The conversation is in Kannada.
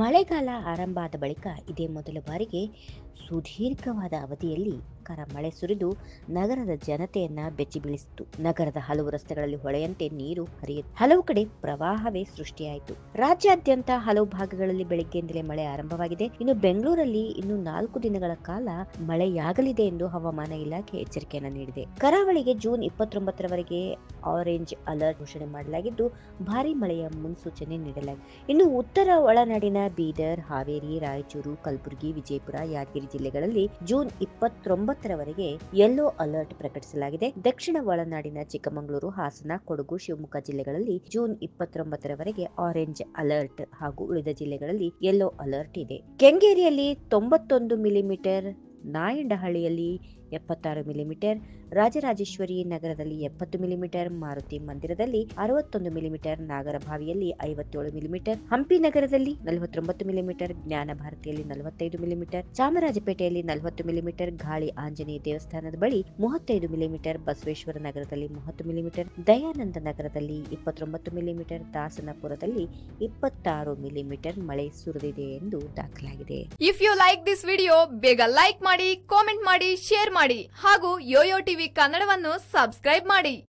ಮಳೆಗಾಲ ಆರಂಭ ಆದ ಬಳಿಕ ಇದೇ ಮೊದಲ ಬಾರಿಗೆ ಸುದೀರ್ಘವಾದ ಅವಧಿಯಲ್ಲಿ ಕರ ಮಳೆ ಸುರಿದು ನಗರದ ಜನತೆಯನ್ನ ಬೆಚ್ಚಿ ಬೀಳಿಸಿತು ನಗರದ ಹಲವು ರಸ್ತೆಗಳಲ್ಲಿ ಹೊಳೆಯಂತೆ ನೀರು ಹರಿಯಿತು ಹಲವು ಕಡೆ ಪ್ರವಾಹವೇ ಸೃಷ್ಟಿಯಾಯಿತು ರಾಜ್ಯಾದ್ಯಂತ ಹಲವು ಭಾಗಗಳಲ್ಲಿ ಬೆಳಗ್ಗೆಯಿಂದಲೇ ಮಳೆ ಆರಂಭವಾಗಿದೆ ಇನ್ನು ಬೆಂಗಳೂರಲ್ಲಿ ಇನ್ನು ನಾಲ್ಕು ದಿನಗಳ ಕಾಲ ಮಳೆಯಾಗಲಿದೆ ಎಂದು ಹವಾಮಾನ ಇಲಾಖೆ ಎಚ್ಚರಿಕೆಯನ್ನು ನೀಡಿದೆ ಕರಾವಳಿಗೆ ಜೂನ್ ಇಪ್ಪತ್ತೊಂಬತ್ತರವರೆಗೆ ಆರೆಂಜ್ ಅಲರ್ಟ್ ಘೋಷಣೆ ಮಾಡಲಾಗಿದ್ದು ಭಾರಿ ಮಳೆಯ ಮುನ್ಸೂಚನೆ ನೀಡಲಾಗಿದೆ ಇನ್ನು ಉತ್ತರ ಒಳನಾಡಿನ ಬೀದರ್ ಹಾವೇರಿ ರಾಯಚೂರು ಕಲಬುರಗಿ ವಿಜಯಪುರ ಯಾದಗಿರಿ ಜಿಲ್ಲೆಗಳಲ್ಲಿ ಜೂನ್ ಇಪ್ಪತ್ತೊಂಬತ್ತರವರೆಗೆ ಯೆಲ್ಲೋ ಅಲರ್ಟ್ ಪ್ರಕಟಿಸಲಾಗಿದೆ ದಕ್ಷಿಣ ಒಳನಾಡಿನ ಚಿಕ್ಕಮಗಳೂರು ಹಾಸನ ಕೊಡಗು ಶಿವಮೊಗ್ಗ ಜಿಲ್ಲೆಗಳಲ್ಲಿ ಜೂನ್ ಇಪ್ಪತ್ತೊಂಬತ್ತರವರೆಗೆ ಆರೆಂಜ್ ಅಲರ್ಟ್ ಹಾಗೂ ಉಳಿದ ಜಿಲ್ಲೆಗಳಲ್ಲಿ ಯೆಲ್ಲೋ ಅಲರ್ಟ್ ಇದೆ ಕೆಂಗೇರಿಯಲ್ಲಿ ತೊಂಬತ್ತೊಂದು ಮಿಲಿಮೀಟರ್ ನಾಯಂಡಹಳ್ಳಿಯಲ್ಲಿ ಎಪ್ಪತ್ತಾರು ಮಿಲಿಮೀಟರ್ ರಾಜರಾಜೇಶ್ವರಿ ನಗರದಲ್ಲಿ ಎಪ್ಪತ್ತು ಮಿಲಿಮೀಟರ್ ಮಾರುತಿ ಮಂದಿರದಲ್ಲಿ ಅರವತ್ತೊಂದು ಮಿಲಿಮೀಟರ್ ನಾಗರಭಾವಿಯಲ್ಲಿ ಐವತ್ತೇಳು ಮಿಲಿಮೀಟರ್ ಹಂಪಿ ನಗರದಲ್ಲಿ ನಲವತ್ತೊಂಬತ್ತು ಮಿಲಿಮೀಟರ್ ಜ್ಞಾನ ಭಾರತಿಯಲ್ಲಿ ನಲವತ್ತೈದು ಮಿಲಿಮೀಟರ್ ಚಾಮರಾಜಪೇಟೆಯಲ್ಲಿ ನಲವತ್ತು ಮಿಲಿಮೀಟರ್ ಗಾಳಿ ಆಂಜನೇಯ ದೇವಸ್ಥಾನದ ಬಳಿ ಮೂವತ್ತೈದು ಮಿಲಿಮೀಟರ್ ಬಸವೇಶ್ವರ ನಗರದಲ್ಲಿ ಮೂವತ್ತು ಮಿಲಿಮೀಟರ್ ದಯಾನಂದ ನಗರದಲ್ಲಿ ಇಪ್ಪತ್ತೊಂಬತ್ತು ಮಿಲಿಮೀಟರ್ ದಾಸನಪುರದಲ್ಲಿ ಇಪ್ಪತ್ತಾರು ಮಿಲಿಮೀಟರ್ ಮಳೆ ಸುರಿದಿದೆ ಎಂದು ದಾಖಲಾಗಿದೆ if you like this video ಬೇಗ ಲೈಕ್ ಮಾಡಿ ಕಾಮೆಂಟ್ ಮಾಡಿ ಶೇರ್ ಮಾಡಿ ಹಾಗೂ ಯೋಯೋ ಟಿವಿ ಕನ್ನಡವನ್ನು ಸಬ್ಸ್ಕ್ರೈಬ್ ಮಾಡಿ